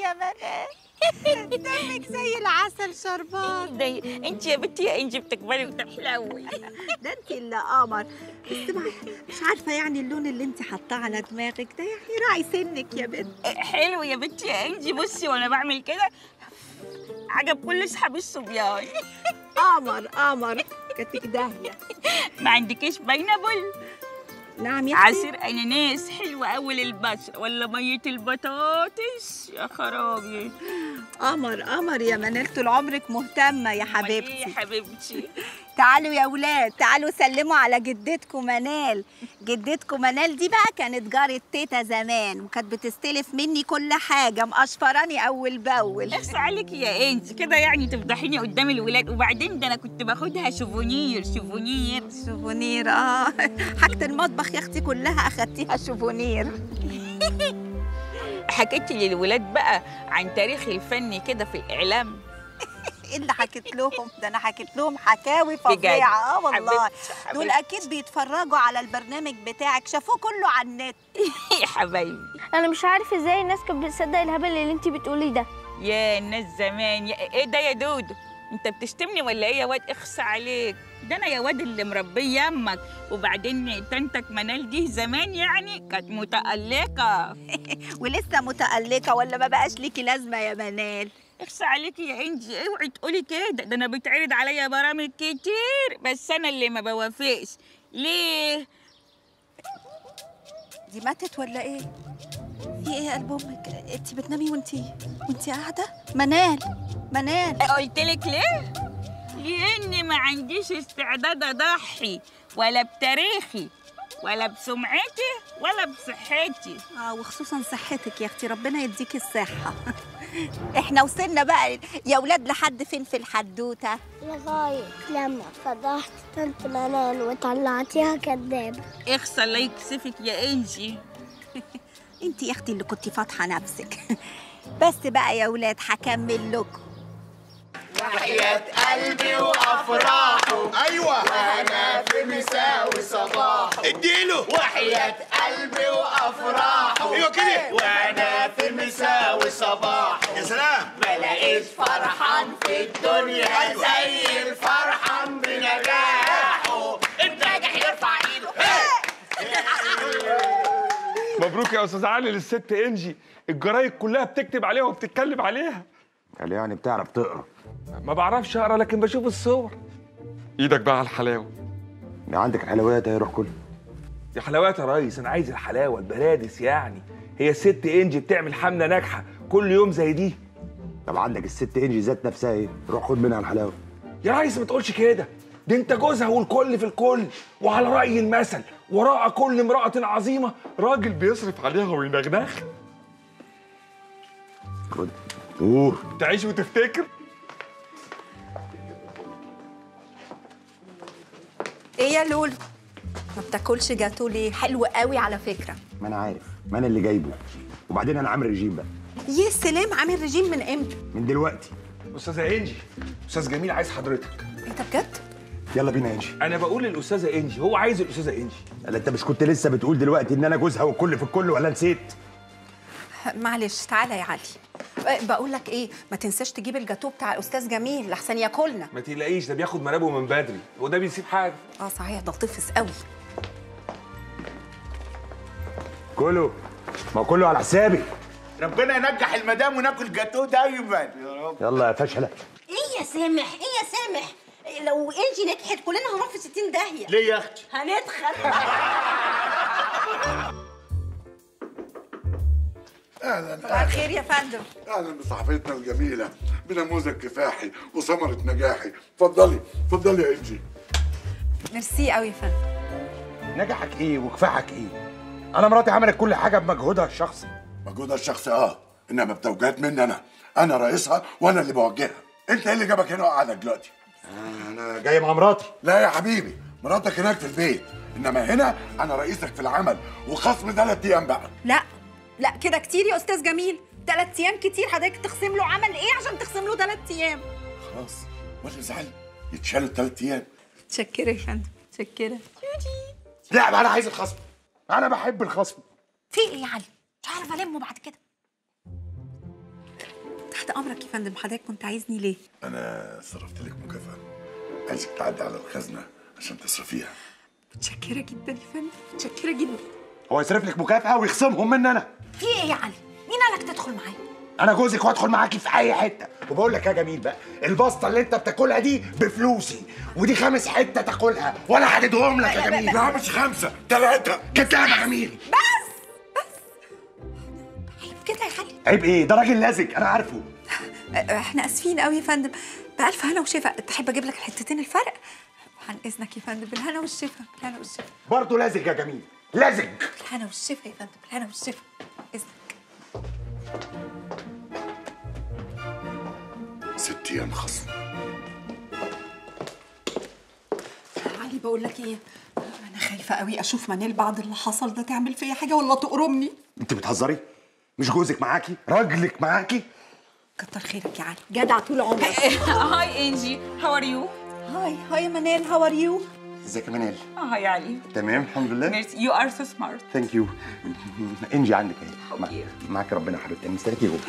يا منال دمك زي العسل شربات ده انت يا بنتي يا انجي بتكبري وتحلوي ده انت اللي قمر بس ما مش عارفه يعني اللون اللي انت حاطاه على دماغك ده يعني راعي سنك يا بنت حلو يا بنتي يا انجي بصي وانا بعمل كده عجب كل اصحاب الصبيان قمر قمر كانت داهيه ما عندكيش باينابل نعم يا اختي عصير اناناس حلو قوي للبشره ولا ميه البطاطس يا خرابي قمر قمر يا منال طول عمرك مهتمه يا أمال إيه حبيبتي يا حبيبتي تعالوا يا ولاد تعالوا سلموا على جدتكم منال جدتكم منال دي بقى كانت جارة تيتا زمان وكانت بتستلف مني كل حاجة مقشفراني أول بأول اخس عليك يا انت كده يعني تفضحيني قدام الولاد وبعدين ده انا كنت باخدها شوفونير شوفونير شوفونير اه حاجة المطبخ يا اختي كلها أخدتيها شوفونير حكيت للولاد بقى عن تاريخ الفن كده في الاعلام ايه اللي حكيت لهم ده انا حكيت لهم حكاوي فظيعه اه والله حبيبتي، دول حبيبتي. اكيد بيتفرجوا على البرنامج بتاعك شافوه كله على النت يا حبايبي انا مش عارف ازاي الناس كانت بتصدق الهبل اللي انت بتقوليه ده يا الناس زمان يا ايه ده يا دودو انت بتشتمني ولا ايه يا واد اخس عليك ده انا يا واد اللي مربيه يمك وبعدين تنتك منال دي زمان يعني كانت متألقة ولسه متألقة ولا ما بقاش ليكي لازمة يا منال اخس عليكي يا انجي اوعي تقولي كده ده انا بيتعرض عليا برامج كتير بس انا اللي ما بوافقش ليه دي ماتت ولا ايه؟ في ايه يا قلب امك؟ انت بتنامي وانتي وانتي قاعدة؟ منال منال قلت لك ليه لاني ما عنديش استعداد اضحي ولا بتاريخي ولا بسمعتي ولا بصحتي اه وخصوصا صحتك يا اختي ربنا يديكي الصحة احنا وصلنا بقى يا ولاد لحد فين في الحدوتة؟ لغاية لما فضحت طنط منال وطلعتيها كدابة اخسى الله يكسفك يا انجي انت يا اختي اللي كنتي فاتحة نفسك بس بقى يا ولاد هكمل لكم وحياة قلبي وأفراحه ايوه أنا في مساوي صباحه اديله وحياة قلبي وأفراحه ايوه كده وأنا في مساوي صباحه يا سلام ما لقيت فرحان في الدنيا أيوة. زي الفرحان بنجاحه الناجح يرفع ايده مبروك يا استاذ علي للست انجي الجرايد كلها بتكتب عليها وبتتكلم عليها قال يعني بتعرف تقرا ما بعرفش اقرا لكن بشوف الصور ايدك بقى على الحلاوه عندك الحلويات اهي روح كل دي حلاوات يا ريس انا عايز الحلاوه البلادس يعني هي الست انجي بتعمل حمله ناجحه كل يوم زي دي طب عندك الست انجي ذات نفسها ايه روح خد منها الحلاوه يا ريس ما تقولش كده دي انت جوزها والكل في الكل وعلى راي المثل وراء كل امراه عظيمه راجل بيصرف عليها وينغنغ خد نور تعيش وتفتكر ايه يا لولو؟ ما بتاكلش جاتو ليه؟ حلو قوي على فكرة ما انا عارف ما انا اللي جايبه وبعدين انا عامل رجيم بقى يا سلام عامل رجيم من امتى؟ من دلوقتي استاذه انجي استاذ جميل عايز حضرتك انت بجد؟ يلا بينا يا انجي انا بقول للاستاذه انجي هو عايز الاستاذه انجي قال انت مش كنت لسه بتقول دلوقتي ان انا جوزها والكل في الكل ولا نسيت معلش تعالى يا علي أه، بقول لك ايه ما تنساش تجيب الجاتو بتاع الاستاذ جميل لحسن ياكلنا ما تقلقيش ده بياخد منابه من بدري وده بيسيب حاجه اه صحيح ده طفس قوي كله ما هو كله على حسابي ربنا ينجح المدام وناكل جاتوه دايما يا رب يلا يا فشله ايه يا سامح ايه يا سامح لو انجي نجحت كلنا هنروح في 60 داهيه ليه يا اختي هنتخن اهلا صباح الخير يا فندم اهلا بصحفتنا الجميله بنموذج كفاحي وثمره نجاحي اتفضلي اتفضلي يا انجي ميرسي قوي يا فندم نجحك ايه وكفاحك ايه انا مراتي عملت كل حاجه بمجهودها الشخصي مجهودها الشخصي اه انما بتوجيهات مني انا انا رئيسها وانا اللي بوجهها انت ايه اللي جابك هنا وقعدك دلوقتي انا جاي مع مراتي لا يا حبيبي مراتك هناك في البيت انما هنا انا رئيسك في العمل وخصم ثلاث ايام بقى لا لا كده كتير يا استاذ جميل ثلاث ايام كتير حضرتك تخصم له عمل ايه عشان تخصم له ثلاث ايام خلاص ولا زعل يتشالوا الثلاث ايام متشكره يا فندم متشكره لا بقى انا عايز الخصم انا بحب الخصم في ايه يا علي مش عارف المه بعد كده تحت امرك يا فندم حضرتك كنت عايزني ليه انا صرفت لك مكافاه عايزك تعدي على الخزنه عشان تصرفيها متشكره جدا يا فندم متشكره جدا هو يصرف لك مكافاه ويخصمهم مني انا في ايه يا علي مين قالك تدخل معايا انا جوزك وادخل معاكي في اي حته وبقول لك يا جميل بقى البسطه اللي انت بتاكلها دي بفلوسي ودي خامس حته تاكلها وانا حددهم لك يا جميل لا مش خمسه ثلاثه كداب يا جميل كده يا علي عيب ايه ده راجل لازج انا عارفه احنا اسفين قوي يا فندم بألف هنا وشفا تحب اجيب لك الحتتين الفرق عن اذنك يا فندم بالهنا والشفا بالهنا والشفا برضه لازج يا جميل لازج بالهنا والشفا يا فندم بالهنا والشفا اذنك ست ايام خصم علي بقول لك ايه انا خايفه قوي اشوف منال بعد اللي حصل ده تعمل فيا حاجه ولا تقرمني انت بتهزري مش جوزك معاكي راجلك معاكي كتر خيرك يا علي جدع طول عمرك هاي انجي هاو ار يو هاي هاي منال هاو ار يو ازيك يا منال هاي علي تمام الحمد لله ميرسي يو ار سو سمارت ثانك يو انجي عندك اهي مع- معاك ربنا يا حبيبتي انا مستنيكي جوه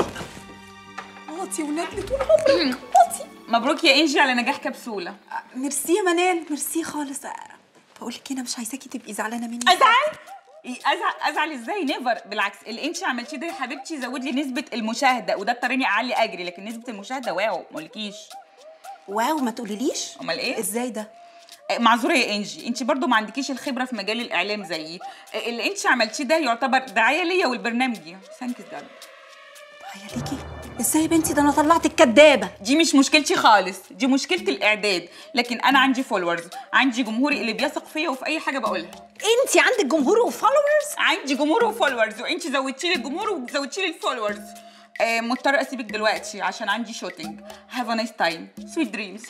واطي ونجلي طول عمرك واطي مبروك يا انجي على نجاح كبسوله ميرسي يا منال ميرسي خالص بقول لك انا مش عايزاكي تبقي زعلانه مني ازعل إيه، ازعل ازعل ازاي نيفر بالعكس اللي انت عملتيه ده يا حبيبتي زود لي نسبه المشاهده وده اضطرني اعلي اجري لكن نسبه المشاهده واو ما اقولكيش واو ما تقوليليش امال ايه ازاي ده آه، معذوره يا انجي انت برضو ما عندكيش الخبره في مجال الاعلام زيي آه، اللي انت عملتيه ده يعتبر دعايه ليا ولبرنامجي ثانكس جاد هيا ليكي ازاي يا بنتي ده انا طلعتك كدابه دي مش مشكلتي خالص دي مشكله الاعداد لكن انا عندي فولورز عندي جمهوري اللي بيثق فيا وفي اي حاجه بقولها انت عندك جمهور وفولورز عندي جمهور وفولورز وانت زودتي لي الجمهور وزودتي لي الفولورز آه مضطره اسيبك دلوقتي عشان عندي شوتينج هاف ا نايس تايم سويت دريمز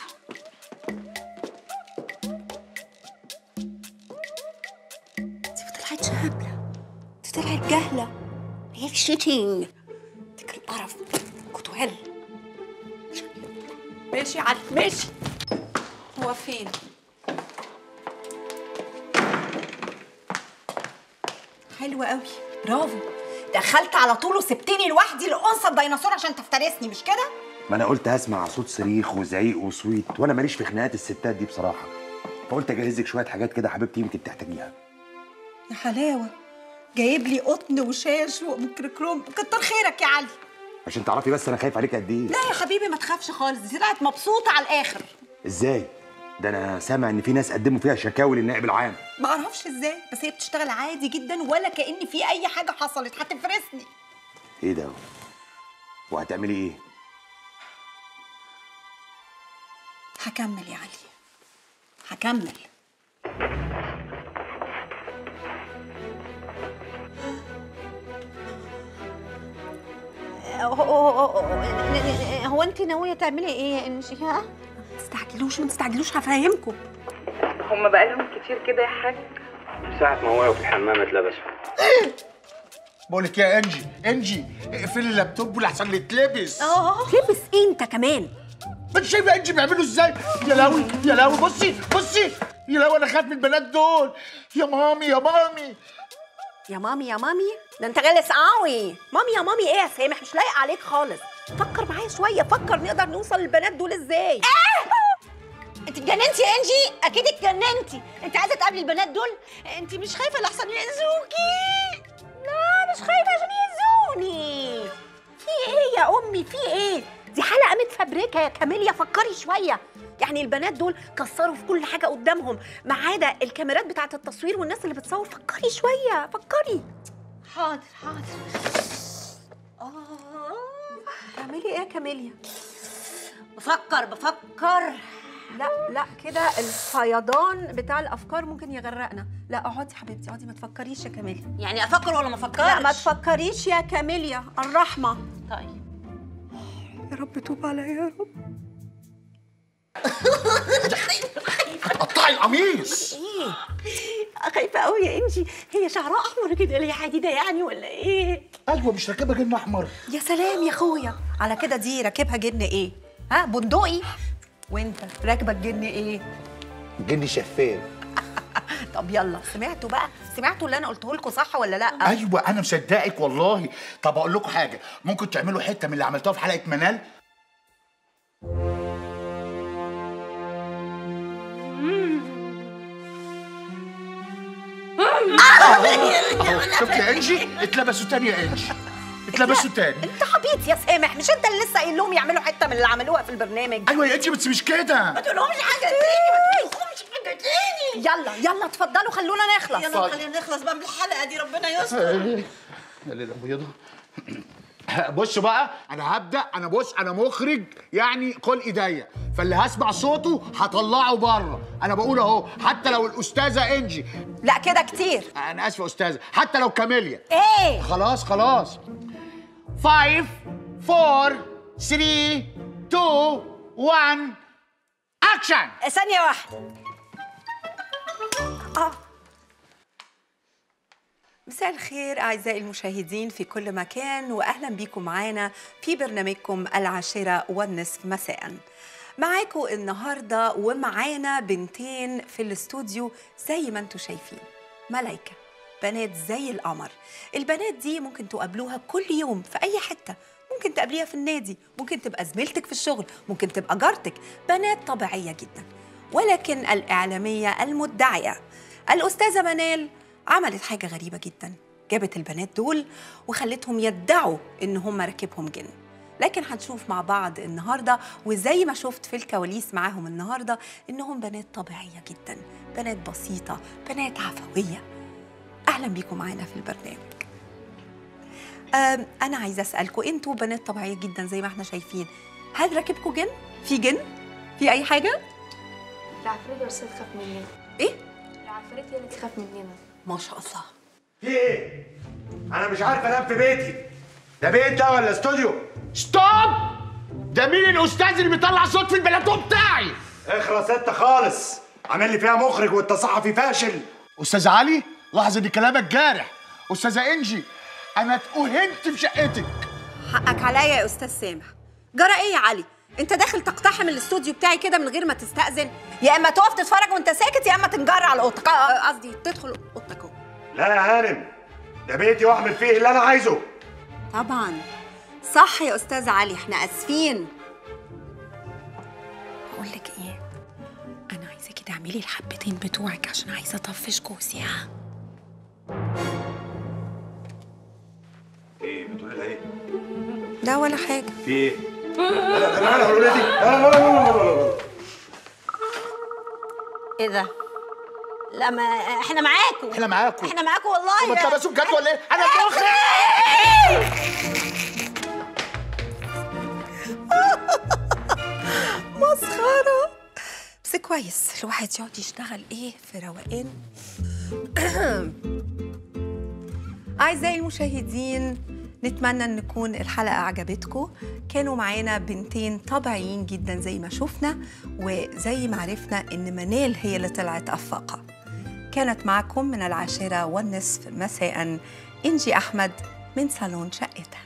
دي ما طلعتش هبله دي طلعت جهله هيك شيتنج دي كان قرف كنت هل ماشي يا علي ماشي هو فين حلو قوي برافو دخلت على طول وسبتني لوحدي لانثى الديناصور عشان تفترسني مش كده ما انا قلت هسمع صوت صريخ وزعيق وصويت وانا ماليش في خناقات الستات دي بصراحه فقلت اجهز لك شويه حاجات كده حبيبتي يمكن تحتاجيها يا حلاوه جايب لي قطن وشاش وميكروكروم كتر خيرك يا علي عشان تعرفي بس انا خايف عليك قد ايه لا يا حبيبي ما تخافش خالص دي طلعت مبسوطه على الاخر ازاي ده انا سامع ان في ناس قدموا فيها شكاوي للنائب العام ما اعرفش ازاي بس هي بتشتغل عادي جدا ولا كأن في اي حاجه حصلت هتفرسني ايه ده وهتعملي ايه هكمل يا علي هكمل هو انت ناويه تعملي ايه يا انجي ها ما تستعجلوش ما تستعجلوش هفهمكم هم بقالهم كتير كده يا حاج ساعة ما وقعوا في الحمام اتلبسوا بقول لك يا انجي انجي اقفلي اللابتوب ولحسن يتلبس اه تلبس إيه انت كمان انت شايفه انجي بيعملوا ازاي يا لهوي يا لهوي بصي بصي يا لهوي انا خايف من البنات دول يا مامي يا مامي يا مامي يا مامي ده انت غلس قوي مامي يا مامي ايه يا سامح مش لايق عليك خالص فكر معايا شويه فكر نقدر نوصل للبنات دول ازاي انت اتجننتي يا انجي اكيد اتجننتي انت عايزه تقابلي البنات دول انت مش خايفه لحسن يأذوكي لا مش خايفه عشان يأذوني في ايه يا امي في ايه دي حلقه متفبركه يا كاميليا فكري شويه يعني البنات دول كسروا في كل حاجه قدامهم ما عدا الكاميرات بتاعه التصوير والناس اللي بتصور فكري شويه فكري حاضر حاضر تعملي ايه يا كاميليا بفكر بفكر لا لا كده الفيضان بتاع الافكار ممكن يغرقنا لا اقعدي حبيبتي اقعدي ما تفكريش يا كاميليا يعني افكر ولا ما افكرش لا ما تفكريش يا كاميليا الرحمه طيب يا رب توب عليا يا رب هتقطعي القميص ايه خايفه قوي يا انجي هي شعرها احمر كده ليه حديده يعني ولا ايه ايوه مش راكبه جن احمر يا سلام يا اخويا على كده دي راكبها جن ايه ها بندقي وانت راكبه الجن ايه جن شفاف طب يلا سمعتوا بقى سمعتوا اللي انا قلته لكم صح ولا لا ايوه انا مصدقك والله طب اقول لكم حاجه ممكن تعملوا حته من اللي عملتوها في حلقه منال شفت يا انجي اتلبسوا تاني يا انجي اتلبسوا تاني انت عبيط يا سامح مش انت اللي لسه قايل لهم يعملوا حته من اللي عملوها في البرنامج ايوه يا انجي بس مش كده ما تقولهمش حاجه تاني ما تقولهمش حاجه تاني يلا يلا اتفضلوا خلونا نخلص يلا خلينا نخلص بقى من الحلقه دي ربنا يستر يا ليلة بيضة بص بقى انا هبدا انا بص انا مخرج يعني كل ايديا فاللي هسمع صوته هطلعه بره انا بقول اهو حتى لو الاستاذه انجي لا كده كتير انا اسف يا استاذه حتى لو كاميليا ايه خلاص خلاص 5 4 3 2 1 اكشن ثانيه واحده اه مساء الخير أعزائي المشاهدين في كل مكان وأهلا بكم معانا في برنامجكم العاشرة والنصف مساء معاكم النهاردة ومعانا بنتين في الاستوديو زي ما انتم شايفين ملايكة بنات زي القمر البنات دي ممكن تقابلوها كل يوم في أي حتة ممكن تقابليها في النادي ممكن تبقى زميلتك في الشغل ممكن تبقى جارتك بنات طبيعية جدا ولكن الإعلامية المدعية الأستاذة منال عملت حاجة غريبة جدا جابت البنات دول وخلتهم يدعوا إن هم راكبهم جن لكن هنشوف مع بعض النهاردة وزي ما شفت في الكواليس معاهم النهاردة إنهم بنات طبيعية جدا بنات بسيطة بنات عفوية أهلا بيكم معانا في البرنامج أم، أنا عايزة أسألكم أنتوا بنات طبيعية جدا زي ما احنا شايفين هل راكبكم جن؟ في جن؟ في أي حاجة؟ العفريت بس تخاف مننا إيه؟ العفريت هي اللي تخاف مننا ما شاء الله في ايه؟ انا مش عارف انام في بيتي ده بيت ده ولا استوديو؟ ستوب ده مين الاستاذ اللي بيطلع صوت في البلاتو بتاعي اخرس انت خالص عامل لي فيها مخرج وانت صحفي فاشل استاذ علي لاحظ ان كلامك جارح استاذه انجي انا اتوهمت في شقتك حقك عليا يا أستاذ سامح جرى إيه يا علي؟ أنت داخل تقتحم الاستوديو بتاعي كده من غير ما تستأذن يا إما تقف تتفرج وأنت ساكت يا إما تنجر على أوضتك آه، قصدي تدخل أوضتك أهو لا يا هانم ده بيتي واعمل فيه اللي انا عايزه طبعا صح يا استاذ علي احنا اسفين اقول لك ايه انا عايزاكي تعملي الحبتين بتوعك عشان عايزه اطفش جوزي ها ايه بتقولي لها ايه؟ لا ولا حاجه في ايه؟ لا لا لا لا لا ولادي لا لا لا لا لا لا ايه ده لا ما احنا معاكم احنا معاكم احنا معاكم والله طب انت بس بجد ولا ايه؟ انا المخرج مسخره بس كويس الواحد يقعد يشتغل ايه في روقان أعزائي المشاهدين نتمنى أن تكون الحلقة عجبتكم كانوا معانا بنتين طبيعيين جدا زي ما شفنا وزي ما عرفنا أن منال هي اللي طلعت أفاقة كانت معكم من العاشرة والنصف مساء إنجي أحمد من صالون شقتها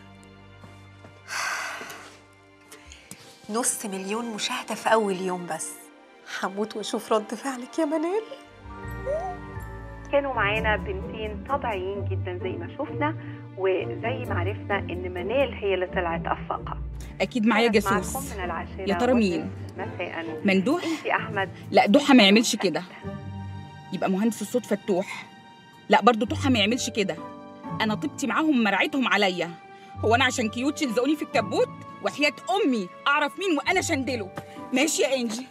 نص مليون مشاهدة في أول يوم بس هموت وأشوف رد فعلك يا منال كانوا معانا بنتين طبيعيين جدا زي ما شفنا وزي ما عرفنا ان منال هي اللي طلعت افاقه اكيد معايا كانت جاسوس معكم من العاشرة يا ترى مين مساء مندوح انتي احمد لا دوحه ما يعملش كده يبقى مهندس الصوت فتوح لا برضو توحه ما يعملش كده انا طبتي معاهم مرعتهم عليا هو انا عشان كيوت يلزقوني في الكبوت وحياه امي اعرف مين وانا شندله ماشي يا انجي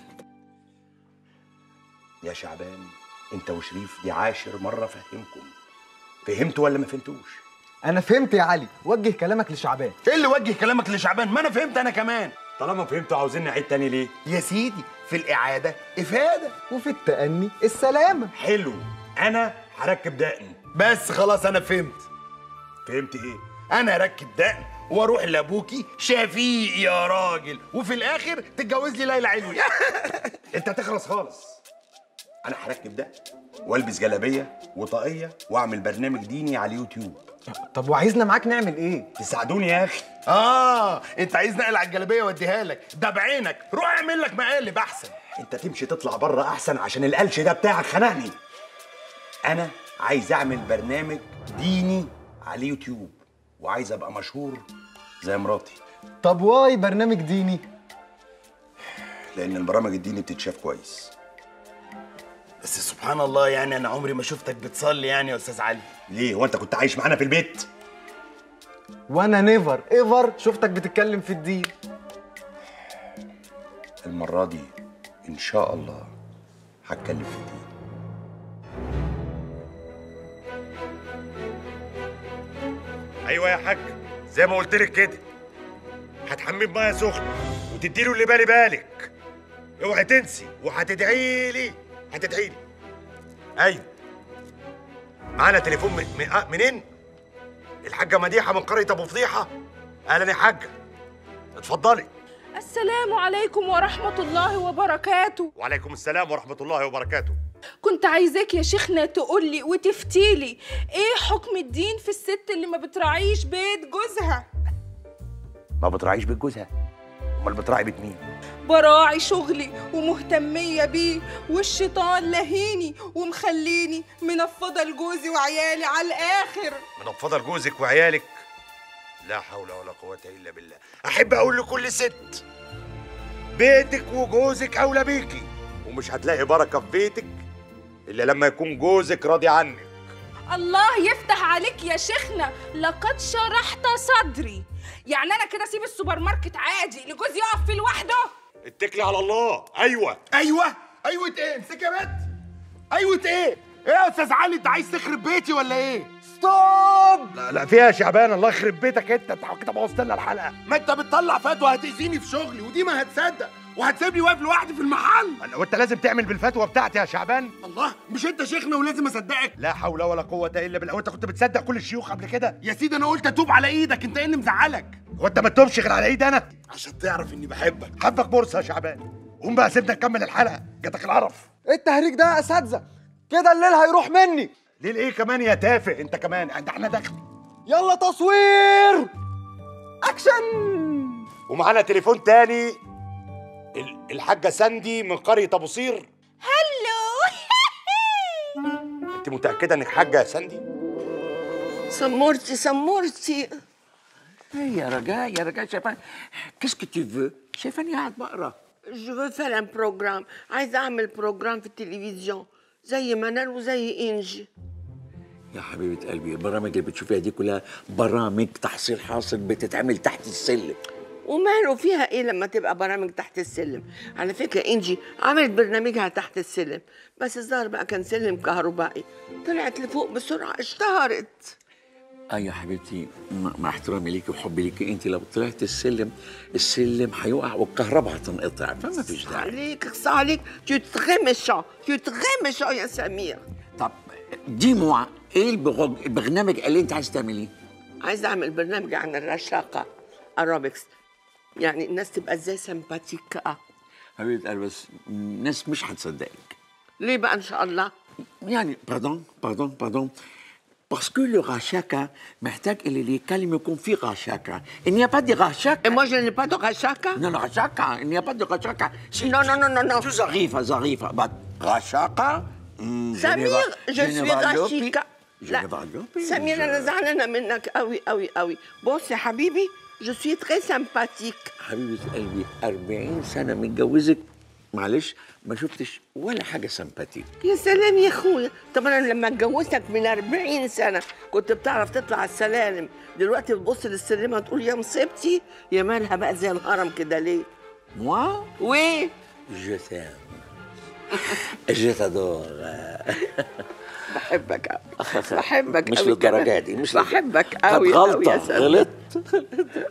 يا شعبان انت وشريف دي عاشر مره فهمكم فهمتوا ولا ما فهمتوش انا فهمت يا علي وجه كلامك لشعبان ايه اللي وجه كلامك لشعبان ما انا فهمت انا كمان طالما فهمتوا عاوزين نعيد تاني ليه يا سيدي في الاعاده افاده وفي التأني السلامه حلو انا هركب دقن بس خلاص انا فهمت فهمت ايه انا اركب دقن واروح لابوكي شفيق يا راجل وفي الاخر تتجوز لي ليلى علوي انت تخلص خالص انا هركب ده والبس جلابيه وطاقيه واعمل برنامج ديني على اليوتيوب طب وعايزنا معاك نعمل ايه تساعدوني يا اخي اه انت عايز نقل على الجلابيه واديها لك ده بعينك روح اعمل لك مقالب احسن انت تمشي تطلع بره احسن عشان القلش ده بتاعك خنقني انا عايز اعمل برنامج ديني على يوتيوب وعايز ابقى مشهور زي مراتي طب واي برنامج ديني لان البرامج الديني بتتشاف كويس بس سبحان الله يعني انا عمري ما شفتك بتصلي يعني يا استاذ علي ليه هو انت كنت عايش معانا في البيت وانا نيفر ايفر شفتك بتتكلم في الدين المره دي ان شاء الله هتكلم في الدين ايوه يا حاج زي ما قلت لك كده هتحميه بميه سخنه وتديله اللي بالي بالك اوعي تنسي وهتدعي لي هتدعي لي ايوه معانا تليفون من من- آه، منين الحاجه مديحه من قريه ابو فضيحه اهلا يا حاجه اتفضلي السلام عليكم ورحمة الله وبركاته وعليكم السلام ورحمه الله وبركاته كنت عايزاك يا شيخنا تقولي وتفتيلي ايه حكم الدين في الست اللي ما بتراعيش بيت جوزها ما بتراعيش بيت جوزها امال بتراعي بيت مين براعي شغلي ومهتمية بيه والشيطان لهيني ومخليني منفضة لجوزي وعيالي على الآخر من فضل جوزك وعيالك لا حول ولا قوة إلا بالله أحب أقول لكل ست بيتك وجوزك أولى بيكي ومش هتلاقي بركة في بيتك إلا لما يكون جوزك راضي عنك الله يفتح عليك يا شيخنا لقد شرحت صدري يعني انا كده اسيب السوبر ماركت عادي لجوزي يقف فيه لوحده اتكلي على الله أيوة ايوه ايوه ايه امسك يا بنت ايوه ايه ايه يا استاذ علي انت عايز تخرب بيتي ولا ايه ستوب لا لا فيها يا شعبان الله يخرب بيتك أنت أنت كده بوظت لنا الحلقة ما انت بتطلع فتوى هتأذيني في شغلي ودي ما هتصدق وهتسيبني واقف لوحدي في المحل وأنت لازم تعمل بالفتوى بتاعتي يا شعبان الله مش انت شيخنا ولازم اصدقك لا حول ولا قوة إلا بالله وأنت كنت بتصدق كل الشيوخ قبل كده يا سيدي انا قلت اتوب على ايدك انت ايه اللي مزعلك وأنت ما تتوبش غير على إيدي أنا عشان تعرف اني بحبك حبك بورصة يا شعبان قوم بقى سيبنا نكمل الحلقة جاتك العرف ايه التهريج ده يا اساتذه كده الليل هيروح مني ليه ايه كمان يا تافه انت كمان ده احنا داخل يلا تصوير اكشن ومعانا تليفون تاني ال- الحاجة ساندي من قرية أبو صير هلو أنت متأكدة إنك حاجة يا ساندي؟ سمورتي سمورتي Hey, يا رجاء يا رجاء شايفان qu'est-ce que tu veux شايفاني قاعد بقرا جو فو فير ان بروجرام عايزه اعمل بروجرام في التلفزيون زي منال وزي انجي يا حبيبة قلبي البرامج اللي بتشوفيها دي كلها برامج تحصيل حاصل بتتعمل تحت السلم وماله فيها ايه لما تبقى برامج تحت السلم على فكره انجي عملت برنامجها تحت السلم بس الظاهر بقى كان سلم كهربائي طلعت لفوق بسرعه اشتهرت اه يا حبيبتي مع مع احترامي ليكي وحبي ليكي انت لو طلعت السلم السلم هيقع والكهرباء هتنقطع فما فيش داعي عليك اخص عليك tu es très méchant tu es très méchant يا سمير طب دي موا ايه البرog- البرنامج اللي انت عايز تعمليه؟ عايزه اعمل برنامج عن الرشاقه اروبكس يعني الناس تبقى ازاي سمباتيكه حبيبة قلبي بس الناس مش هتصدقك ليه بقى ان شاء الله يعني باردون باردون باردون باسكو لو غاشاكا محتاج اللي اللي يتكلم يكون فيه غاشاكا il n'y a pas de غاشاكا moi je n'ai pas de غاشاكا non non غاشاكا il n'y a pas de غاشاكا Non, non, non, non, non. ظريفة ظريفة بعد غاشاكا سمير جو سوي غاشيكا لا سمير انا زعلانه منك قوي قوي قوي بص يا حبيبي جو سوي تري سمباتيك حبيبة قلبي 40 سنة متجوزك معلش ما شفتش ولا حاجة سمباتيك يا سلام يا اخويا طب انا لما اتجوزتك من 40 سنه كنت بتعرف تطلع السلالم دلوقتي بتبص للسلمه تقول يا مصيبتي يا مالها بقى زي الهرم كده ليه moi وي je t'aime je t'adore بحبك قوي بحبك مش قوي للدرجة كمان. دي مش للدرجة. بحبك كانت قوي قوي غلطة يا سلام غلطت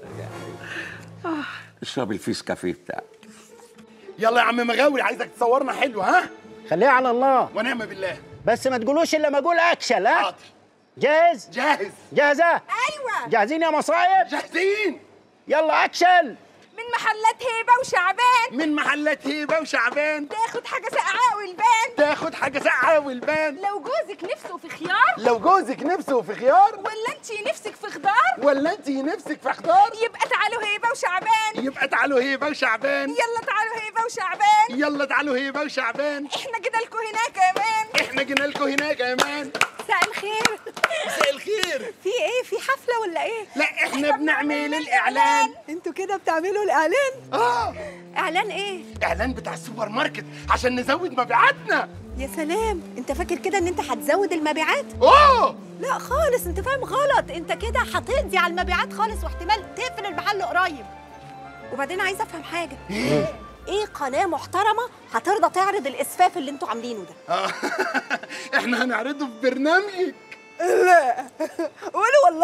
اشرب الفيس كافيه بتاعك يلا يا عم مغاوري عايزك تصورنا حلو ها خليها على الله ونعم بالله بس ما تقولوش الا ما اقول اكشن ها جاهز جاهز جاهزه ايوه جاهزين يا مصايب جاهزين يلا اكشن من محلات هيبه وشعبان من محلات هيبه وشعبان تاخد حاجه ساقعه والبان تاخد حاجه ساقعه والبان لو جوزك نفسه في خيار لو جوزك نفسه في خيار ولا انت نفسك في خضار ولا انت نفسك في خضار يبقى تعالوا هيبه وشعبان يبقى تعالوا هيبه وشعبان يلا تعالوا هيبه وشعبان يلا تعالوا هيبه وشعبان احنا جينا لكم هناك يا مان احنا جينا لكم هناك يا مان مساء الخير مساء الخير في ايه في حفله ولا ايه لا احنا بنعمل الاعلان انتوا كده بتعملوا الاعلان اه اعلان ايه اعلان بتاع السوبر ماركت عشان نزود مبيعاتنا يا سلام انت فاكر كده ان انت هتزود المبيعات اوه لا خالص انت فاهم غلط انت كده هتقضي على المبيعات خالص واحتمال تقفل المحل قريب وبعدين عايزه افهم حاجه ايه ايه قناه محترمه هترضى تعرض الاسفاف اللي انتوا عاملينه ده آه. احنا هنعرضه في برنامجك لا قولوا والله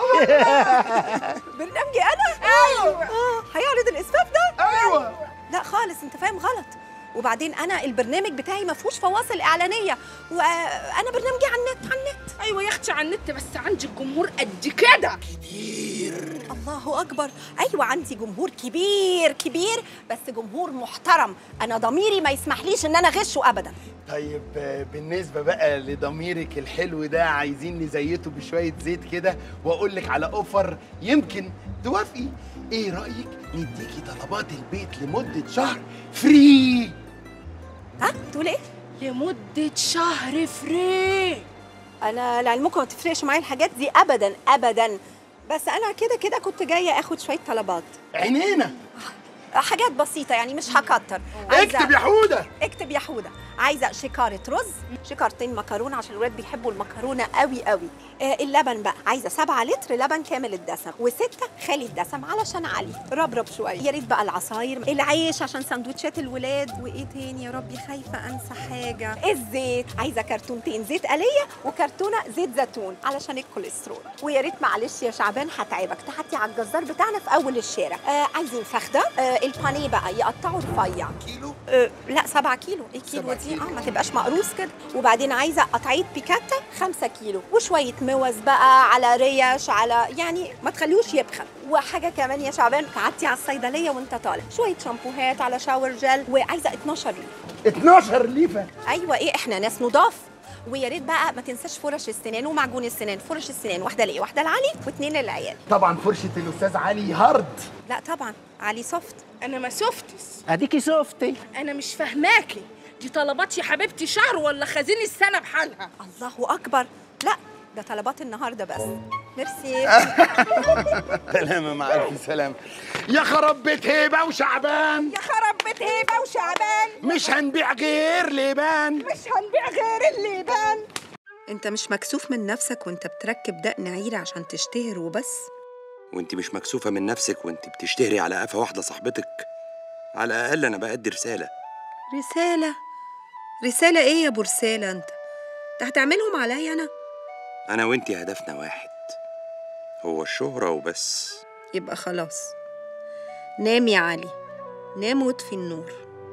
برنامجي انا ايوه اه هيعرض الاسفاف ده ايوه لا خالص انت فاهم غلط وبعدين انا البرنامج بتاعي ما فيهوش فواصل اعلانيه وانا برنامجي على النت على النت ايوه يا اختي على النت بس عندي الجمهور قد كده الله اكبر ايوه عندي جمهور كبير كبير بس جمهور محترم انا ضميري ما يسمحليش ان انا اغشه ابدا طيب آه، بالنسبة بقى لضميرك الحلو ده عايزين نزيته بشوية زيت كده وأقول لك على أوفر يمكن توافقي إيه رأيك نديكي طلبات البيت لمدة شهر فري ها تقول ايه لمده شهر فري انا لعلمكم ما تفرقش معايا الحاجات دي ابدا ابدا بس انا كده كده كنت جايه اخد شويه طلبات عينينا حاجات بسيطه يعني مش هكتر اكتب يا حودة اكتب يا حوده عايزه شكاره رز شكارتين مكرونه عشان الولاد بيحبوا المكرونه قوي قوي آه اللبن بقى عايزه 7 لتر لبن كامل الدسم وستة خالي الدسم علشان علي ربرب شويه يا ريت بقى العصاير العيش عشان سندوتشات الولاد وايه تاني يا ربي خايفه انسى حاجه الزيت عايزه كرتونتين زيت آلية وكرتونه زيت زيتون علشان الكوليسترول ويا ريت معلش يا شعبان هتعبك تحطي على الجزار بتاعنا في اول الشارع آه عايزين فخده آه البانيه بقى يقطعوا رفيع كيلو آه لا 7 كيلو ايه كيلو دي اه ما تبقاش مقروص كده وبعدين عايزه قطعيه بيكاتا 5 كيلو وشويه موز بقى على ريش على يعني ما تخليهوش يبخل وحاجه كمان يا شعبان قعدتي على الصيدليه وانت طالع شويه شامبوهات على شاور جل وعايزه 12 لتر 12 ليفة ايوه ايه احنا ناس نضاف ويا ريت بقى ما تنساش فرش السنان ومعجون السنان فرش السنان واحده ليه واحده لعلي واثنين للعيال طبعا فرشة الأستاذ علي هارد لا طبعا علي سوفت انا ما شفتش اديكي شفتي انا مش فاهماكي دي طلبات يا حبيبتي شهر ولا خزين السنه بحالها الله اكبر لا ده طلبات النهارده بس ميرسي سلامة مع ألف سلامة يا خرب بيت هيبة وشعبان يا خرب بيت هيبه وشعبان مش هنبيع غير لبان مش هنبيع غير الليبان انت مش مكسوف من نفسك وانت بتركب دقن عير عشان تشتهر وبس وانت مش مكسوفة من نفسك وانت بتشتهري على قفا واحدة صاحبتك على الأقل أنا بأدي رسالة رسالة رسالة ايه يا ابو رسالة انت انت هتعملهم عليا انا أنا وانت هدفنا واحد هو الشهرة وبس يبقى خلاص نام يا علي نام واطفي النور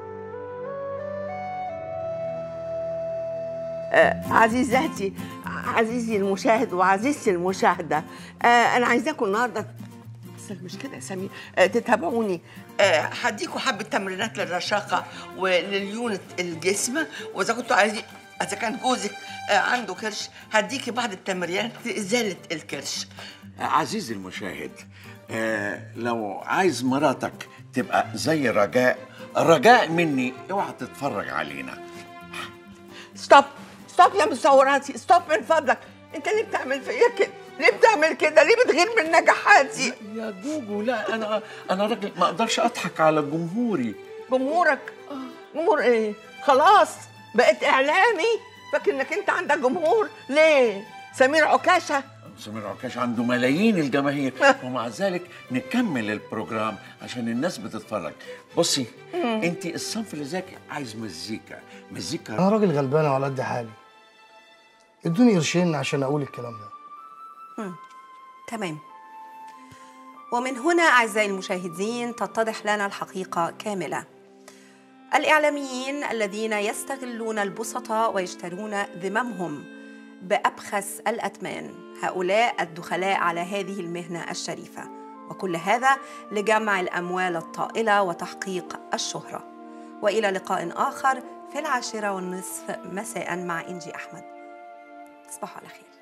آه عزيزاتي عزيزي المشاهد وعزيزتي المشاهدة آه أنا عايزاكم النهاردة بس مش كده يا سمير آه تتابعوني آه هديكوا حبة تمرينات للرشاقة ولليونة الجسم وإذا كنتوا عايزين إذا كان جوزك آه عنده كرش هديكي بعض التمرينات لإزالة الكرش عزيزي المشاهد آه لو عايز مراتك تبقى زي رجاء رجاء مني اوعى تتفرج علينا ستوب ستوب يا مصوراتي ستوب من فضلك انت ليه بتعمل فيا كده ليه بتعمل كده ليه بتغير من نجاحاتي يا جوجو لا انا انا راجل ما اقدرش اضحك على جمهوري جمهورك جمهور ايه خلاص بقيت اعلامي فاكر انك انت عندك جمهور ليه سمير عكاشه سمير عكاش عنده ملايين الجماهير ومع ذلك نكمل البروجرام عشان الناس بتتفرج بصي مم. انت الصنف اللي زيك عايز مزيكا مزيكا انا راجل غلبان وعلى قد حالي ادوني قرشين عشان اقول الكلام ده مم. تمام ومن هنا أعزائي المشاهدين تتضح لنا الحقيقة كاملة الإعلاميين الذين يستغلون البسطاء ويشترون ذممهم بأبخس الأثمان هؤلاء الدخلاء على هذه المهنة الشريفة وكل هذا لجمع الأموال الطائلة وتحقيق الشهرة وإلى لقاء آخر في العاشرة والنصف مساء مع إنجي أحمد تصبحوا على خير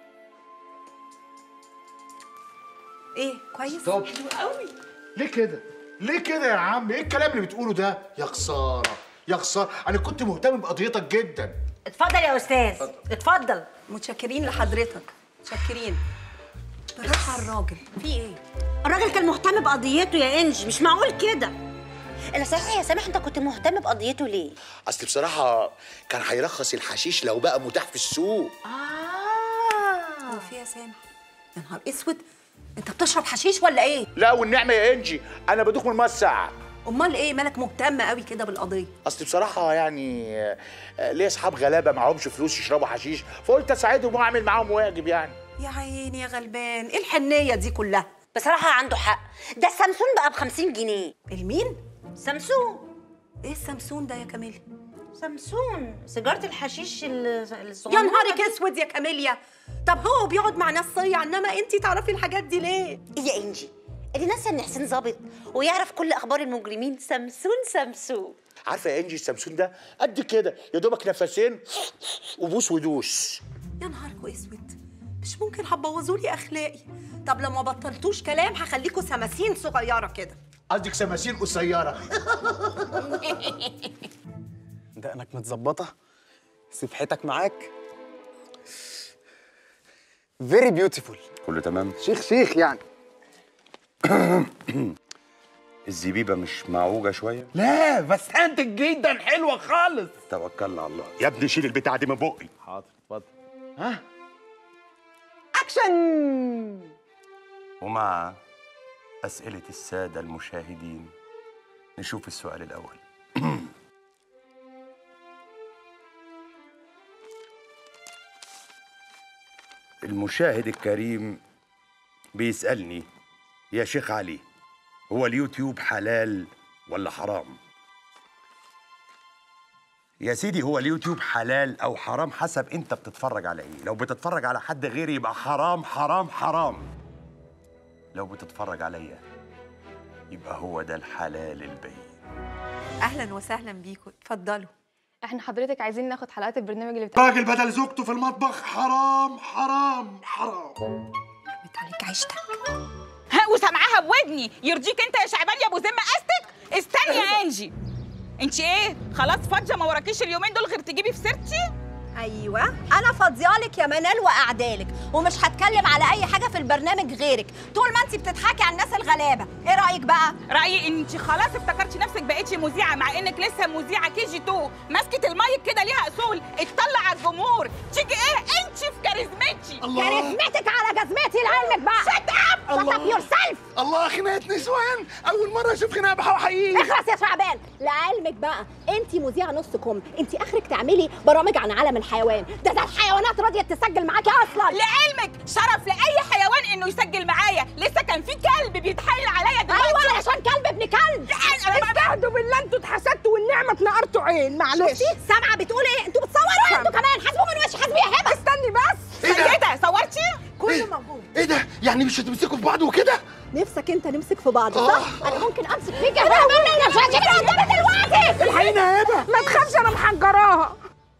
ايه كويس ستوب. قوي ليه كده؟ ليه كده يا عم؟ ايه الكلام اللي بتقوله ده؟ يا خساره يا خساره انا كنت مهتم بقضيتك جدا اتفضل يا استاذ اتفضل متشكرين لحضرتك متشكرين بالراحه على الراجل في ايه الراجل كان مهتم بقضيته يا انجي مش معقول كده الا صحيح يا سامح انت كنت مهتم بقضيته ليه اصل بصراحه كان هيرخص الحشيش لو بقى متاح في السوق اه هو في يا سامح يا نهار اسود انت بتشرب حشيش ولا ايه لا والنعمه يا انجي انا بدوخ من الميه الساقعه امال ايه مالك مهتم قوي كده بالقضيه اصل بصراحه يعني آه، آه، ليا اصحاب غلابه معهمش فلوس يشربوا حشيش فقلت اساعدهم واعمل معاهم واجب يعني يا عيني يا غلبان ايه الحنيه دي كلها بصراحه عنده حق ده السامسون بقى ب 50 جنيه المين سامسون ايه السامسون ده يا كاميليا سامسون سيجاره الحشيش ال- يا الصغيره نهارك اسود يا كاميليا طب هو بيقعد مع ناس صيع انما انت تعرفي الحاجات دي ليه يا انجي اللي ناسي ان حسين ظابط ويعرف كل اخبار المجرمين سامسون سامسون عارفه يا انجي السامسون ده قد كده يا دوبك نفسين وبوس ودوس يا نهاركوا اسود مش ممكن هتبوظوا لي اخلاقي طب لما بطلتوش كلام هخليكوا سماسين صغيره كده قصدك سماسين قصيره دقنك متظبطه سبحتك معاك فيري بيوتيفول كله تمام شيخ شيخ يعني الزبيبه مش معوجه شويه لا بس انت جدا حلوه خالص توكلنا على الله يا ابني شيل البتاعه دي من بقي حاضر اتفضل ها اكشن ومع اسئله الساده المشاهدين نشوف السؤال الاول المشاهد الكريم بيسألني يا شيخ علي هو اليوتيوب حلال ولا حرام؟ يا سيدي هو اليوتيوب حلال أو حرام حسب أنت بتتفرج على إيه لو بتتفرج على حد غيري يبقى حرام حرام حرام لو بتتفرج عليا يبقى هو ده الحلال البين اهلا وسهلا بيكم اتفضلوا احنا حضرتك عايزين ناخد حلقات البرنامج اللي بتاع راجل بدل زوجته في المطبخ حرام حرام حرام عليك عيشتك ها وسامعاها بودني يرضيك انت يا شعبان يا ابو ذمه استك استني يا انجي انت ايه خلاص فاضيه ما وراكيش اليومين دول غير تجيبي في سيرتي ايوه انا فاضيالك يا منال واعدالك ومش هتكلم على اي حاجه في البرنامج غيرك طول ما انت بتضحكي على الناس الغلابه ايه رايك بقى رايي انت خلاص افتكرتي نفسك بقيتي مذيعه مع انك لسه مذيعه كي جي 2 ماسكه المايك كده ليها اصول اتطلع على الجمهور تيجي ايه انت في كاريزمتي كاريزمتك على جزمتي لعلمك بقى شت اب شت اب يور سيلف الله خناقه نسوان اول مره اشوف خناقه بحوحيين اخلص يا شعبان لعلمك بقى انت مذيعه نص كم انت اخرك تعملي برامج عن عالم الحيوان ده ده الحيوانات راضيه تسجل معاكي اصلا لعلمك شرف لاي حيوان انه يسجل معايا لسه كان في كلب بيتحايل عليا دلوقتي ايوه علشان كلب ابن كلب استهدوا بالله انتوا اتحسدتوا والنعمه اتنقرتوا عين معلش شفتي سامعه بتقول ايه انتوا بتصوروا انتوا كمان حاسبوا من وشي حاسبي يا هبه استني بس ايه ده صورتي كله موجود ايه ده يعني مش هتمسكوا في بعض وكده نفسك انت نمسك في بعض صح انا ممكن امسك فيك يا هبه مش هتجري قدامي دلوقتي الحقيقه يا هبه ما تخافش انا محجراها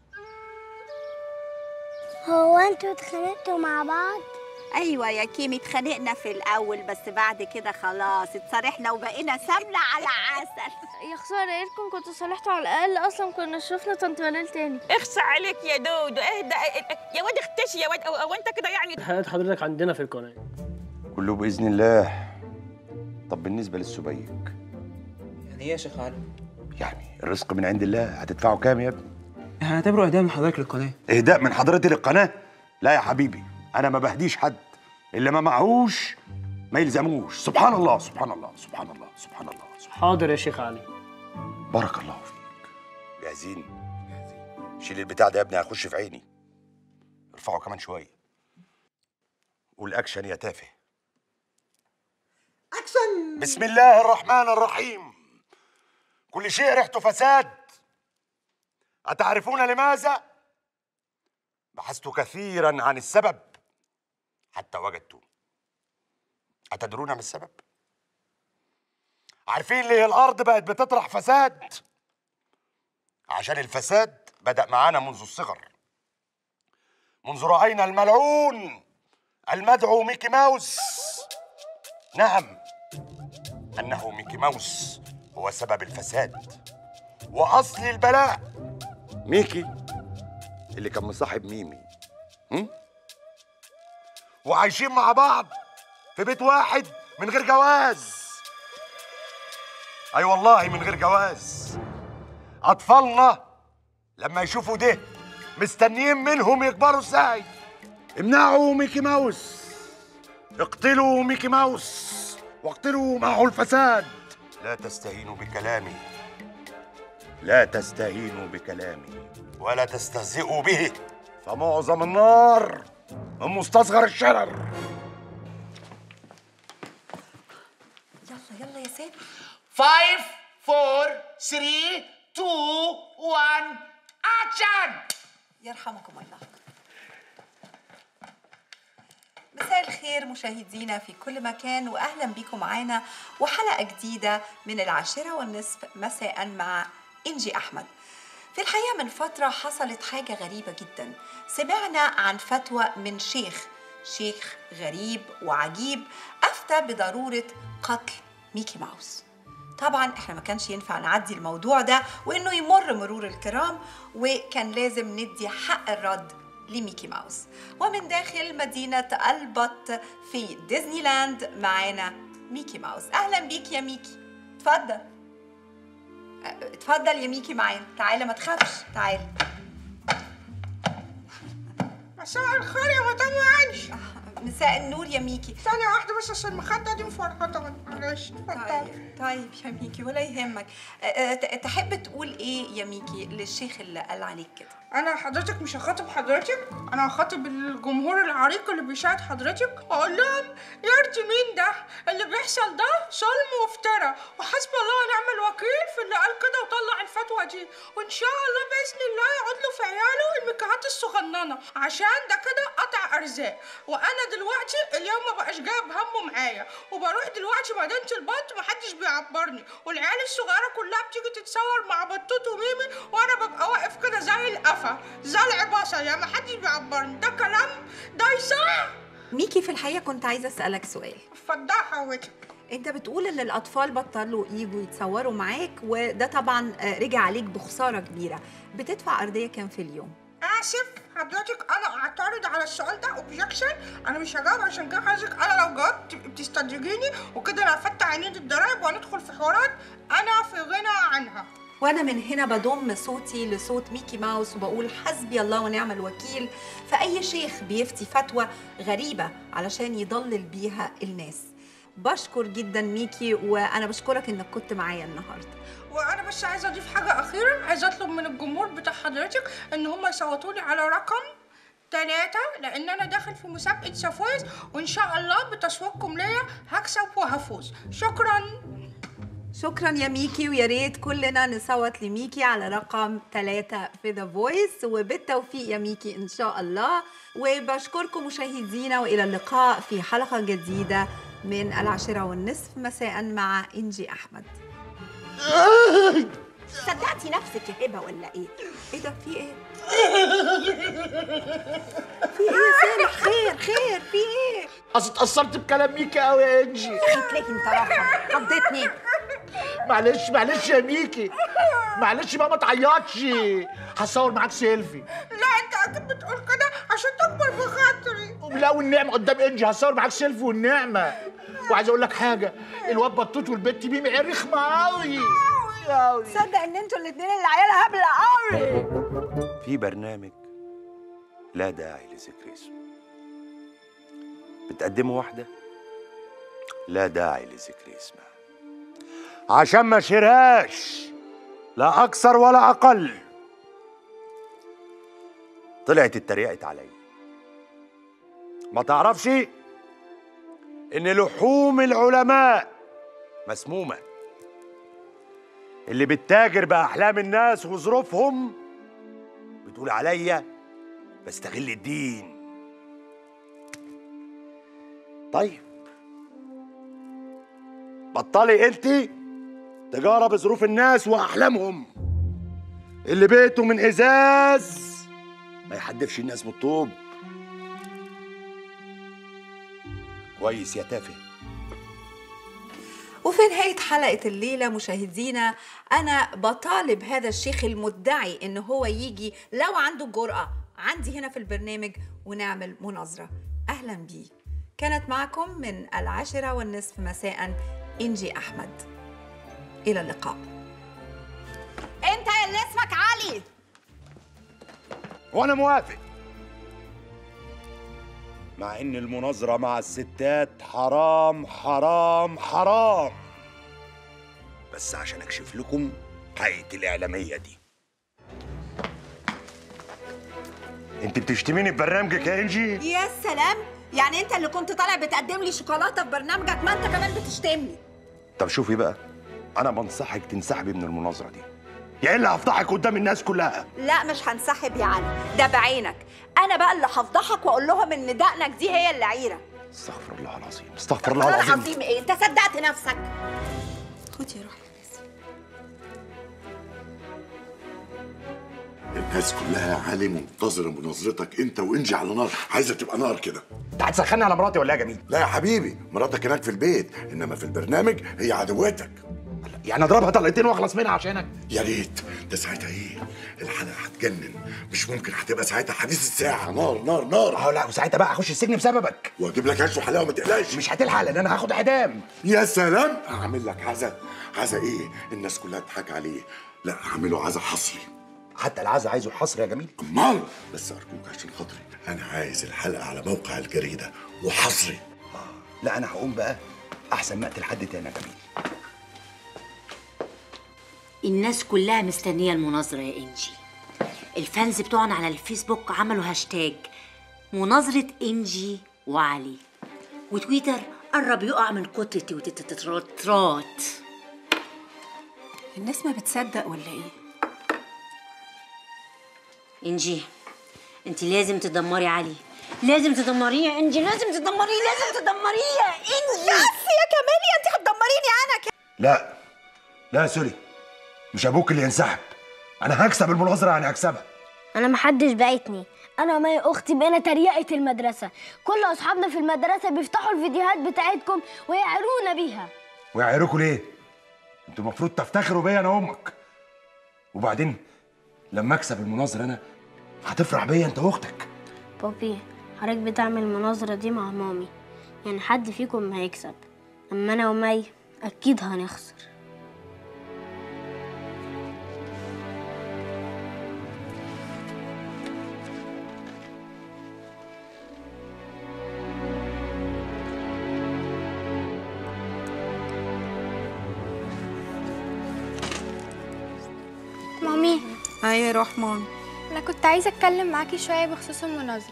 هو انتوا اتخانقتوا مع بعض ايوه يا كيمي اتخانقنا في الاول بس بعد كده خلاص اتصارحنا وبقينا سمنه على عسل يا خساره يا ريتكم كنتوا صالحتوا على الاقل اصلا كنا شفنا طنط منال تاني اخس عليك يا دودو اهدى يا واد اختشي يا واد او, أو انت كده يعني حياة حضرتك عندنا في القناة كله بإذن الله طب بالنسبة للسبيك يعني ايه يا شيخ علي؟ يعني الرزق من عند الله هتدفعه كام يا ابني؟ هنعتبره اهداء من حضرتك للقناة إهداء من حضرتي للقناة؟ لا يا حبيبي أنا ما بهديش حد اللي ما معهوش ما يلزموش سبحان الله سبحان الله سبحان الله سبحان الله حاضر يا شيخ علي بارك الله فيك جاهزين شيل البتاع ده يا ابني هيخش في عيني ارفعه كمان شويه قول اكشن يا تافه اكشن بسم الله الرحمن الرحيم كل شيء ريحته فساد أتعرفون لماذا؟ بحثت كثيرا عن السبب حتى وجدته أتدرون ما السبب؟ عارفين ليه الارض بقت بتطرح فساد عشان الفساد بدا معانا منذ الصغر منذ راينا الملعون المدعو ميكي ماوس نعم انه ميكي ماوس هو سبب الفساد واصل البلاء ميكي اللي كان مصاحب ميمي هم؟ وعايشين مع بعض في بيت واحد من غير جواز اي أيوة والله من غير جواز اطفالنا لما يشوفوا ده مستنيين منهم يكبروا ازاي امنعوا ميكي ماوس اقتلوا ميكي ماوس واقتلوا معه الفساد لا تستهينوا بكلامي لا تستهينوا بكلامي ولا تستهزئوا به فمعظم النار من مستصغر الشرر يلا يلا يا سامي 5 4 3 2 1 اكشن يرحمكم الله مساء الخير مشاهدينا في كل مكان واهلا بكم معانا وحلقه جديده من العاشره والنصف مساء مع انجي احمد في الحقيقه من فتره حصلت حاجه غريبه جدا سمعنا عن فتوى من شيخ شيخ غريب وعجيب افتى بضروره قتل ميكي ماوس طبعا احنا ما كانش ينفع نعدي الموضوع ده وانه يمر مرور الكرام وكان لازم ندي حق الرد لميكي ماوس ومن داخل مدينة البط في ديزني لاند معانا ميكي ماوس أهلا بيك يا ميكي اتفضل اه، اتفضل يا ميكي معانا تعالى ما تخافش تعالى مساء الخير يا مدام انجي مساء النور يا ميكي ثانية واحدة بس عشان المخدة دي مفرهطة معلش طيب طيب يا ميكي ولا يهمك اه، اه، ت- تحب تقول ايه يا ميكي للشيخ اللي قال عليك كده انا حضرتك مش هخاطب حضرتك انا هخاطب الجمهور العريق اللي بيشاهد حضرتك واقول لهم يرضي مين ده اللي بيحصل ده ظلم وافتراء وحسب الله ونعم الوكيل في اللي قال كده وطلع الفتوى دي وان شاء الله باذن الله يقعد له في عياله المكعات الصغننه عشان ده كده قطع ارزاق وانا دلوقتي اليوم ما بقاش جايب همه معايا وبروح دلوقتي مدينه البط محدش بيعبرني والعيال الصغيره كلها بتيجي تتصور مع بطوط وميمي وانا ببقى واقف كده زي القفا زلع بصل يا ما حدش بيعبرني ده كلام ده يصح ميكي في الحقيقة كنت عايزة أسألك سؤال اتفضل حضرتك انت بتقول ان الاطفال بطلوا يجوا يتصوروا معاك وده طبعا آه، رجع عليك بخساره كبيره بتدفع ارضيه كام في اليوم اسف حضرتك انا اعترض على السؤال ده اوبجكشن انا مش هجاوب عشان كده حضرتك انا لو جاوبت تبقي بتستدرجيني وكده انا هفتح عينين الضرايب وهندخل في حوارات انا في غنى عنها وانا من هنا بضم صوتي لصوت ميكي ماوس وبقول حسبي الله ونعم الوكيل فاي شيخ بيفتي فتوى غريبه علشان يضلل بيها الناس بشكر جدا ميكي وانا بشكرك انك كنت معايا النهارده وانا بس عايزه اضيف حاجه اخيره عايزه اطلب من الجمهور بتاع حضرتك ان هم يصوتوا لي على رقم ثلاثة لأن أنا داخل في مسابقة سفوز وإن شاء الله بتصويتكم ليا هكسب وهفوز شكرا شكرا يا ميكي ويا ريت كلنا نصوت لميكي على رقم ثلاثة في ذا فويس وبالتوفيق يا ميكي ان شاء الله وبشكركم مشاهدينا والى اللقاء في حلقة جديدة من العاشرة والنصف مساء مع انجي احمد صدقتي نفسك يا هبه ولا ايه؟ ايه ده في ايه؟ في ايه يا سامح خير خير في ايه؟ اصل اتأثرت بكلام ميكي قوي يا انجي تلاقي انت راحة خضتني معلش معلش يا ميكي معلش بقى ما تعيطش هصور معاك سيلفي لا أنت أكيد بتقول كده عشان تكبر بخاطري لا والنعمة قدام انجي هصور معاك سيلفي والنعمة وعايز اقول لك حاجة الواد بطوط والبت ميمي عيال رخمة قوي قوي تصدق ان انتوا الاثنين اللي عيالها هبله قوي في برنامج لا داعي لذكر اسمه بتقدمه واحدة لا داعي لذكر اسمها عشان ما شيرهاش لا أكثر ولا أقل طلعت اتريقت عليا ما تعرفش إن لحوم العلماء مسمومة اللي بتتاجر بأحلام الناس وظروفهم بتقول عليا بستغل الدين طيب بطلي انت تجاره بظروف الناس واحلامهم اللي بيته من ازاز ما يحدفش الناس بالطوب كويس يا تافه وفي نهاية حلقة الليلة مشاهدينا أنا بطالب هذا الشيخ المدعي إن هو يجي لو عنده الجرأة عندي هنا في البرنامج ونعمل مناظرة أهلا بيه كانت معكم من العاشرة والنصف مساء إنجي أحمد إلى اللقاء انت اللي اسمك علي وانا موافق مع ان المناظره مع الستات حرام حرام حرام بس عشان اكشف لكم حقيقه الاعلاميه دي انت بتشتميني ببرنامجك يا انجي يا سلام يعني انت اللي كنت طالع بتقدم لي شوكولاته في برنامجك ما انت كمان بتشتمني طب شوفي بقى انا بنصحك تنسحبي من المناظره دي يا الا هفضحك قدام الناس كلها لا مش هنسحب يا علي ده بعينك انا بقى اللي هفضحك واقول لهم ان دقنك دي هي اللي عيره استغفر الله العظيم استغفر الله الله العظيم العظيم ايه انت صدقت نفسك خدي روحي الناس كلها يا علي منتظره مناظرتك انت وانجي على نار عايزه تبقى نار كده انت هتسخني على مراتي ولا ايه يا جميل لا يا حبيبي مراتك هناك في البيت انما في البرنامج هي عدوتك يعني اضربها طلقتين واخلص منها عشانك يا ريت ده ساعتها ايه الحلقه هتجنن مش ممكن هتبقى ساعتها حديث الساعه نار نار نار اه لا وساعتها بقى هخش السجن بسببك واجيب لك عيش وحلاوه ما تقلقش مش هتلحق لان انا هاخد اعدام يا سلام هعمل لك عزا عزا ايه الناس كلها تضحك عليه لا هعمله عزا حصري حتى العزا عايزه حصر يا جميل امال بس ارجوك عشان خاطري انا عايز الحلقه على موقع الجريده وحصري لا انا هقوم بقى احسن ما اقتل حد تاني يا جميل الناس كلها مستنية المناظرة يا إنجي الفانز بتوعنا على الفيسبوك عملوا هاشتاج مناظرة إنجي وعلي وتويتر قرب يقع من كترة وتتترات الناس ما بتصدق ولا ايه إنجي انت لازم تدمري علي لازم تدمريه يا إنجي لازم تدمريه لازم تدمريه يا إنجي بس يا كمالي انت هتدمريني انا كده لا لا سوري مش ابوك اللي ينسحب انا هكسب المناظره يعني هكسبها انا محدش بعتني انا ومي اختي بقينا تريقه المدرسه كل اصحابنا في المدرسه بيفتحوا الفيديوهات بتاعتكم ويعرونا بيها ويعيروكوا ليه انتوا المفروض تفتخروا بيا انا امك وبعدين لما اكسب المناظره انا هتفرح بيا انت واختك بابي حضرتك بتعمل المناظره دي مع مامي يعني حد فيكم هيكسب اما انا ومي اكيد هنخسر مامي هيا روح مامي انا كنت عايزه اتكلم معاكي شويه بخصوص المناظره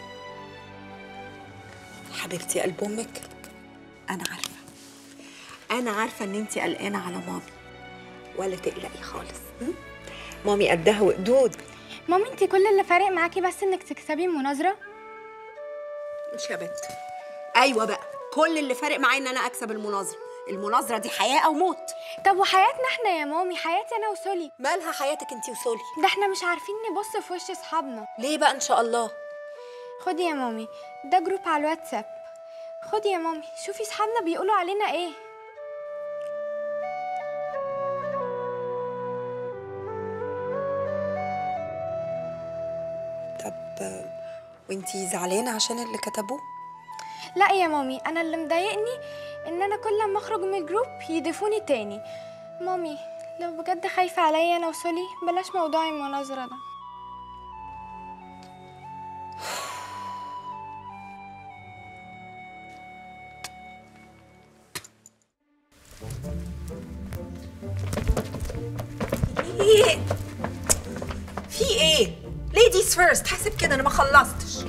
حبيبتي قلب امك انا عارفه انا عارفه ان انت قلقانه على مامي ولا تقلقي خالص م? مامي قدها وقدود مامي انت كل اللي فارق معاكي بس انك تكسبي المناظره مش يا بنت ايوه بقى كل اللي فارق معايا ان انا اكسب المناظره المناظره دي حياه او موت طب وحياتنا احنا يا مامي حياتي انا وسولي مالها حياتك انت وسولي ده احنا مش عارفين نبص في وش اصحابنا ليه بقى ان شاء الله خدي يا مامي ده جروب على الواتساب خدي يا مامي شوفي اصحابنا بيقولوا علينا ايه طب وانتي زعلانه عشان اللي كتبوه لا يا مامي انا اللي مضايقني ان انا كل ما اخرج من الجروب يضيفوني تاني مامي لو بجد خايفه عليا انا وسولي بلاش موضوع المناظره ده ايه في ايه ليديز فيرست حاسب كده انا ما خلصتش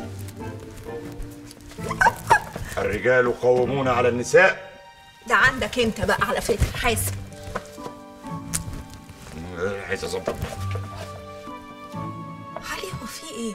الرجال قوامون على النساء ده عندك انت بقى على فكره حاسب عايز اظبط علي هو في ايه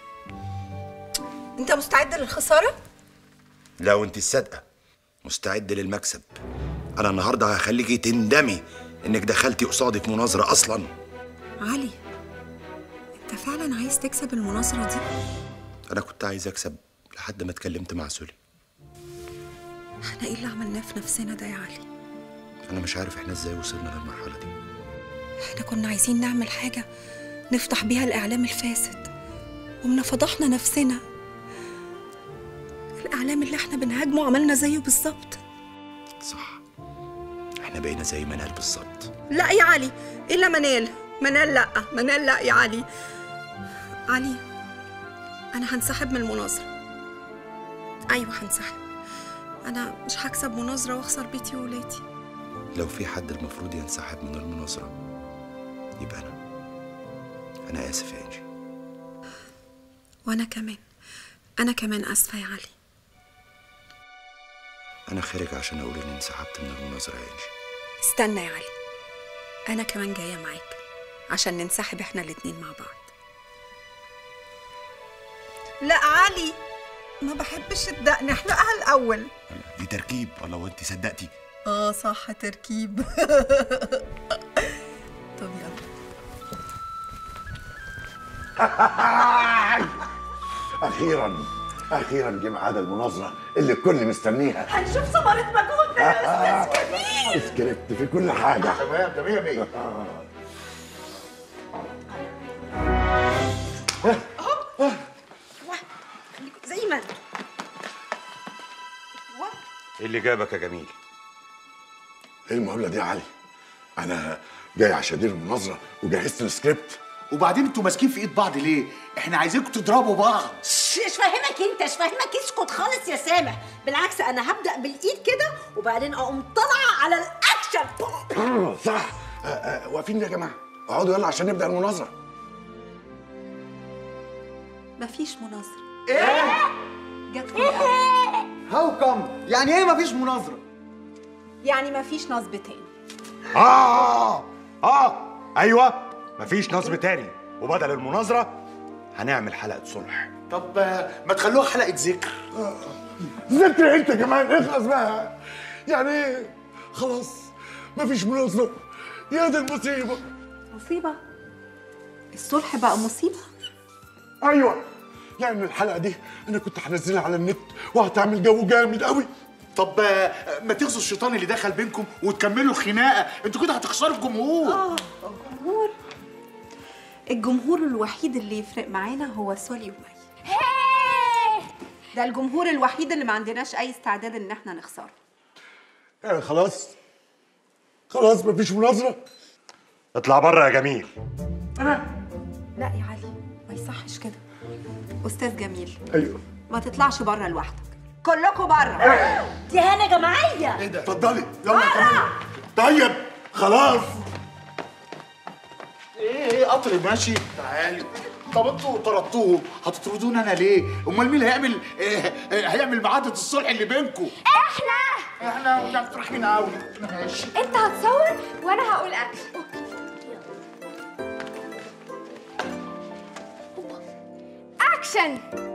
انت مستعد للخساره لا وانت الصادقه مستعد للمكسب انا النهارده هخليكي تندمي انك دخلتي قصادي في مناظره اصلا علي انت فعلا عايز تكسب المناصرة دي؟ انا كنت عايز اكسب لحد ما اتكلمت مع سولي احنا ايه اللي عملناه في نفسنا ده يا علي؟ انا مش عارف احنا ازاي وصلنا للمرحله دي احنا كنا عايزين نعمل حاجة نفضح بيها الإعلام الفاسد ومنا فضحنا نفسنا الإعلام اللي احنا بنهاجمه عملنا زيه بالظبط احنا بقينا زي منال بالظبط لا يا علي إلا منال منال لا منال لا يا علي علي أنا هنسحب من المناظرة أيوة هنسحب أنا مش هكسب مناظرة وأخسر بيتي وولادي لو في حد المفروض ينسحب من المناظره يبقى انا انا اسف يا انجي وأنا كمان أنا كمان آسفة يا علي انا خارج عشان اقول اني انسحبت من المناظره يا انجي استنى يا علي أنا كمان جاية معاك عشان ننسحب احنا الاتنين مع بعض لا علي ما بحبش الدقن احلقها الأول دي تركيب ولا وانت صدقتي اه صح تركيب طب يلا اخيرا اخيرا جه ميعاد المناظره اللي الكل مستنيها هنشوف ثمرة مجهودنا يا أستاذ جميل سكريبت في كل حاجه تمام ده مية مية زي ما انت ايه اللي جابك يا جميل ايه المقابله دي يا علي انا جاي عشان ادير المناظره وجهزت السكريبت وبعدين انتوا ماسكين في ايد بعض ليه؟ احنا عايزينكم تضربوا بعض مش فاهمك انت مش فاهمك اسكت خالص يا سامح بالعكس انا هبدا بالايد كده وبعدين اقوم طالعه على الاكشن آه، صح آه، آه، واقفين يا جماعه اقعدوا يلا عشان نبدا المناظره مفيش مناظرة ايه؟ جت في الأول. هاو كم؟ يعني ايه مفيش مناظرة؟ يعني مفيش نصب تاني اه اه ايوه مفيش نصب تاني وبدل المناظره هنعمل حلقه صلح طب آه، ما تخلوها حلقة ذكر ذكر انت كمان اخلص بقى يعني ايه خلاص مفيش مناظره يا دي المصيبه مصيبة الصلح بقى مصيبة ايوه يعني الحلقه دي انا كنت هنزلها على النت وهتعمل جو جامد قوي طب آه، ما تغزوا الشيطان اللي دخل بينكم وتكملوا الخناقة انتوا كده هتخسروا الجمهور اه الجمهور الجمهور الوحيد اللي يفرق معانا هو سولي ومي ده الجمهور الوحيد اللي ما عندناش اي استعداد ان احنا نخسره يعني خلاص خلاص مفيش مناظره اطلع بره يا جميل لا يا علي ما يصحش كده استاذ جميل ايوه ما تطلعش بره لوحدك كلكم بره دي هنا جماعيه ايه ده اتفضلي يلا كمان طيب خلاص ايه ايه قطر ماشي تعالي طب انتوا طردتوه هتطردوني انا ليه؟ امال مين اللي هيعمل آه، آه، هيعمل معاهدة الصلح اللي بينكم؟ احنا احنا يعني فرحين قوي ماشي انت هتصور وانا هقول اكشن اكشن